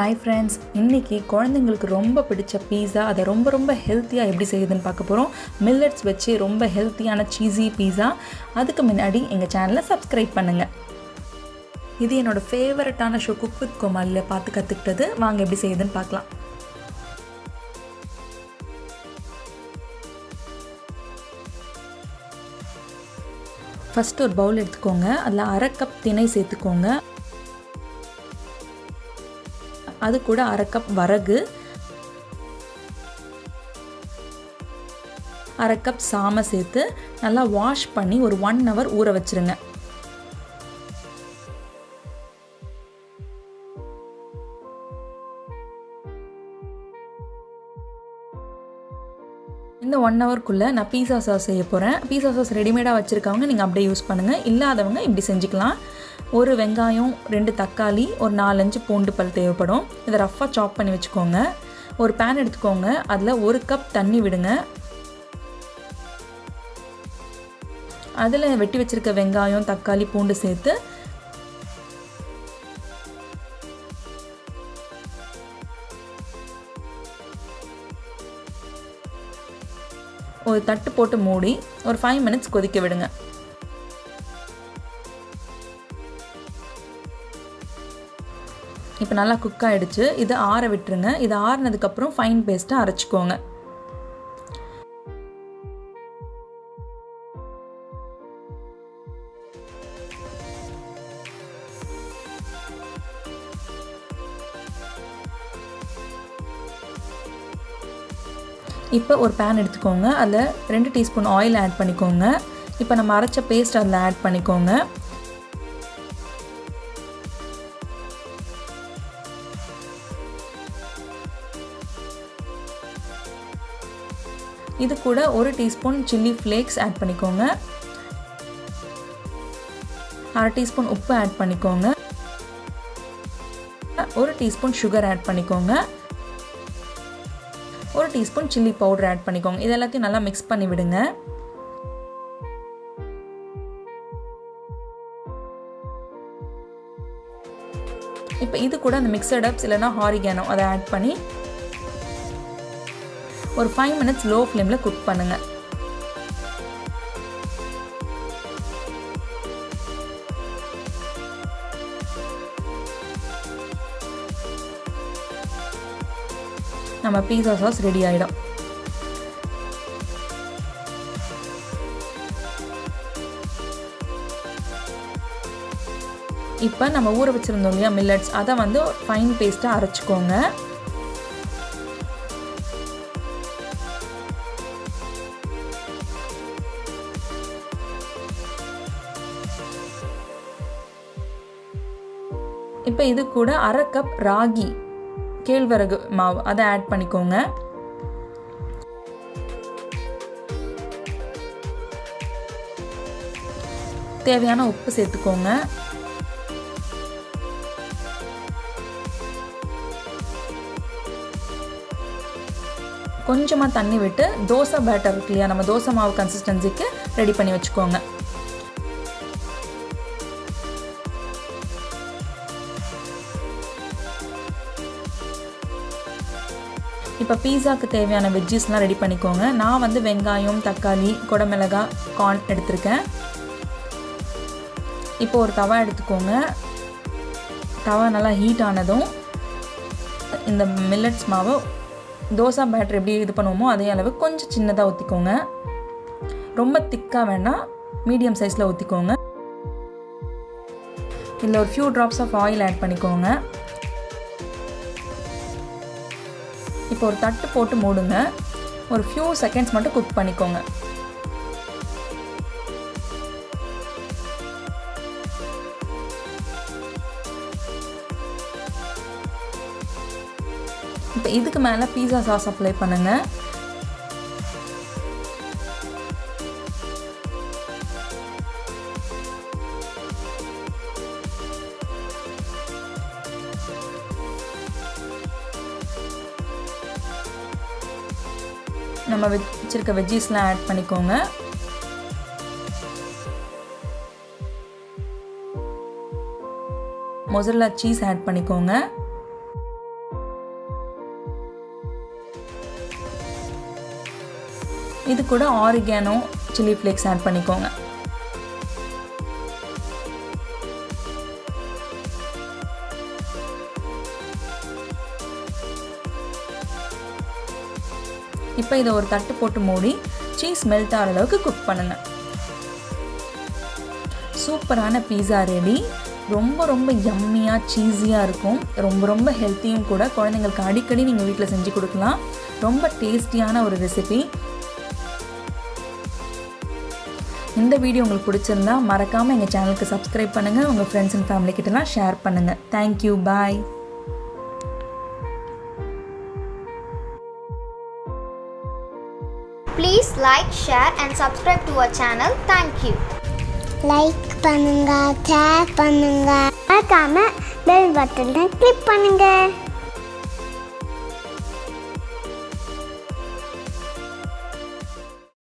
Hi friends இன்றைக்கி குழந்தைங்களுக்கு ரொம்ப பிடிச்ச பீஸா அதை ரொம்ப ரொம்ப ஹெல்த்தியாக எப்படி செய்யுதுன்னு பார்க்க போகிறோம் மில்லட்ஸ் வச்சு ரொம்ப ஹெல்த்தியான சீஸி பீஸா அதுக்கு முன்னாடி எங்கள் சேனலை சப்ஸ்கிரைப் பண்ணுங்கள் இது என்னோடய ஃபேவரட்டான ஷோ குக் வித் கோமாலியில் பார்த்து கற்றுக்கிட்டது வாங்க எப்படி செய்யுதுன்னு பார்க்கலாம் ஃபஸ்ட்டு ஒரு பவுல் எடுத்துக்கோங்க அதில் அரை கப் திணை சேர்த்துக்கோங்க அது கூட அரை கப் வரகு அரை கப் சாமை சேர்த்து நல்லா வாஷ் பண்ணி ஒரு ஒன் ஹவர் ஊற வச்சுருங்க இந்த ஒன் ஹவர்க்குள்ளே நான் பீஸா சாஸ் செய்ய போகிறேன் பீஸா சாஸ் ரெடிமேடாக வச்சுருக்கவங்க நீங்கள் அப்படியே யூஸ் பண்ணுங்கள் இல்லாதவங்க இப்படி செஞ்சுக்கலாம் ஒரு வெங்காயம் ரெண்டு தக்காளி ஒரு நாலஞ்சு பூண்டு பல் தேவைப்படும் இதை ரஃப்பாக சாப் பண்ணி வச்சுக்கோங்க ஒரு பேன் எடுத்துக்கோங்க அதில் ஒரு கப் தண்ணி விடுங்க அதில் வெட்டி வச்சுருக்க வெங்காயம் தக்காளி பூண்டு சேர்த்து ஒரு தட்டு போட்டு மூடி ஒரு ஃபைவ் மினிட்ஸ் கொதிக்க விடுங்க இப்போ நல்லா குக் ஆகிடுச்சு இதை ஆற விட்டுருங்க இது ஆறினதுக்கப்புறம் ஃபைன் பேஸ்ட்டாக அரைச்சிக்கோங்க இப்போ ஒரு பேன் எடுத்துக்கோங்க அதில் ரெண்டு டீஸ்பூன் ஆயில் ஆட் பண்ணிக்கோங்க இப்போ நம்ம அரைச்ச பேஸ்ட் அதில் ஆட் பண்ணிக்கோங்க இது கூட ஒரு டீஸ்பூன் சில்லி ஃப்ளேக்ஸ் ஆட் பண்ணிக்கோங்க அரை டீஸ்பூன் உப்பு ஆட் பண்ணிக்கோங்க ஒரு டீஸ்பூன் சுகர் ஆட் பண்ணிக்கோங்க ஒரு டீஸ்பூன் சில்லி பவுடர் ஆட் பண்ணிக்கோங்க இது எல்லாத்தையும் நல்லா மிக்ஸ் பண்ணி விடுங்க இப்போ இது கூட அந்த மிக்சட் அப்ஸ் இல்லைனா ஹாரிகேனோ அதை ஆட் பண்ணி ஒரு ஃபைவ் மினிட்ஸ் லோ ஃப்ளேமில் குக் பண்ணுங்கள் நம்ம பீஸா சாஸ் ரெடி ஆகிடும் இப்போ நம்ம ஊற வச்சுருந்தோம் இல்லையா மில்லட்ஸ் அதை வந்து ஃபைன் பேஸ்ட்டாக அரைச்சிக்கோங்க இப்போ இது கூட அரை கப் ராகி கேழ்வரகு மாவு அதை ஆட் பண்ணிக்கோங்க தேவையான உப்பு சேர்த்துக்கோங்க கொஞ்சமாக தண்ணி விட்டு தோசை பேட்டர் இருக்கு இல்லையா நம்ம தோசை மாவு கன்சிஸ்டன்சிக்கு ரெடி பண்ணி வச்சுக்கோங்க இப்போ பீஸாக்கு தேவையான வெஜ்ஜஸ்லாம் ரெடி பண்ணிக்கோங்க நான் வந்து வெங்காயம் தக்காளி குடமிளகா கார்ன் எடுத்திருக்கேன் இப்போ ஒரு தவா எடுத்துக்கோங்க தவா நல்லா ஹீட் ஆனதும் இந்த மில்லட்ஸ் மாவு தோசை பேட்டர் எப்படி இது பண்ணுவோமோ அதே அளவு கொஞ்சம் சின்னதாக ஊற்றிக்கோங்க ரொம்ப திக்காக வேணாம் மீடியம் சைஸில் ஊற்றிக்கோங்க இதில் ஒரு few drops of oil add பண்ணிக்கோங்க இப்போ ஒரு தட்டு போட்டு மூடுங்க ஒரு ஃபியூ செகண்ட்ஸ் மட்டும் குக் பண்ணிக்கோங்க இப்போ இதுக்கு மேலே பீஸா சாஸ் அப்ளை பண்ணுங்கள் நம்ம வச்சிருக்க வெஜ்ஜீஸ்லாம் ஆட் பண்ணிக்கோங்க மொசரலா சீஸ் ஆட் பண்ணிக்கோங்க இது கூட ஆரிகானோ சில்லி ஃப்ளேக்ஸ் ஆட் பண்ணிக்கோங்க இப்போ இதை ஒரு தட்டு போட்டு மூடி சீஸ் மெல்ட் ஆகிற அளவுக்கு குக் பண்ணுங்கள் சூப்பரான பீஸா ரெடி ரொம்ப ரொம்ப யம்மியாக சீஸியாக இருக்கும் ரொம்ப ரொம்ப ஹெல்த்தியும் கூட குழந்தைங்களுக்கு அடிக்கடி நீங்கள் வீட்டில் செஞ்சு கொடுக்கலாம் ரொம்ப டேஸ்டியான ஒரு ரெசிபி இந்த வீடியோ உங்களுக்கு பிடிச்சிருந்தா மறக்காமல் எங்கள் சேனலுக்கு சப்ஸ்கிரைப் பண்ணுங்கள் உங்கள் ஃப்ரெண்ட்ஸ் அண்ட் ஃபேமிலி கிட்டலாம் ஷேர் பண்ணுங்கள் thank you bye Please like, share and subscribe to our channel. Thank you. Like பண்ணுங்க ஷேர் பண்ணுங்க மறக்காம பெல் பட்டனை கிளிக் பண்ணுங்க